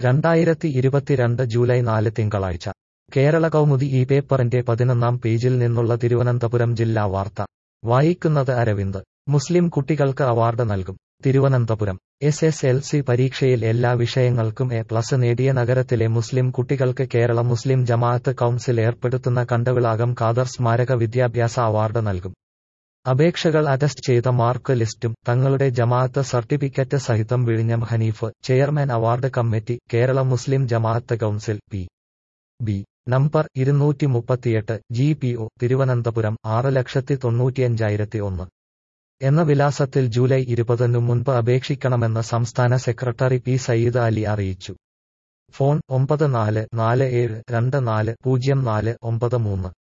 രണ്ടായിരത്തി ഇരുപത്തിരണ്ട് ജൂലൈ നാല് തിങ്കളാഴ്ച കേരള കൗമുദി ഈ പേപ്പറിന്റെ പതിനൊന്നാം പേജിൽ നിന്നുള്ള തിരുവനന്തപുരം ജില്ലാ വാർത്ത വായിക്കുന്നത് അരവിന്ദ് മുസ്ലിം കുട്ടികൾക്ക് അവാർഡ് നൽകും Thiruvananthapuram S S L C പരീക്ഷയിൽ എല്ലാ വിഷയങ്ങൾക്കും എ പ്ലസ് നേടിയ നഗരത്തിലെ മുസ്ലിം കുട്ടികൾക്ക് കേരള മുസ്ലിം ജമാഅത്ത് കൗൺസിൽ ഏർപ്പെടുത്തുന്ന കണ്ടവിളാകം ഖാദർ സ്മാരക വിദ്യാഭ്യാസ അവാർഡ് നൽകും അപേക്ഷകൾ അറ്റസ്റ്റ് ചെയ്ത മാർക്ക് ലിസ്റ്റും തങ്ങളുടെ ജമാഅത്ത് സർട്ടിഫിക്കറ്റ് സഹിതം വിഴിഞ്ഞം Haneef chairman award committee Kerala Muslim ജമാഅത്ത് കൗൺസിൽ പി ബി നമ്പർ ഇരുന്നൂറ്റി മുപ്പത്തിയെട്ട് ജി പി ഒ തിരുവനന്തപുരം ആറ് ലക്ഷത്തി തൊണ്ണൂറ്റിയഞ്ചായിരത്തി ഒന്ന് എന്ന വിലാസത്തിൽ ജൂലൈ ഇരുപതിനു മുൻപ് അപേക്ഷിക്കണമെന്ന് സംസ്ഥാന സെക്രട്ടറി പി സയ്യിദ് അലി അറിയിച്ചു ഫോൺ ഒമ്പത് നാല് നാല് ഏഴ് രണ്ട് നാല് പൂജ്യം നാല് ഒമ്പത് മൂന്ന്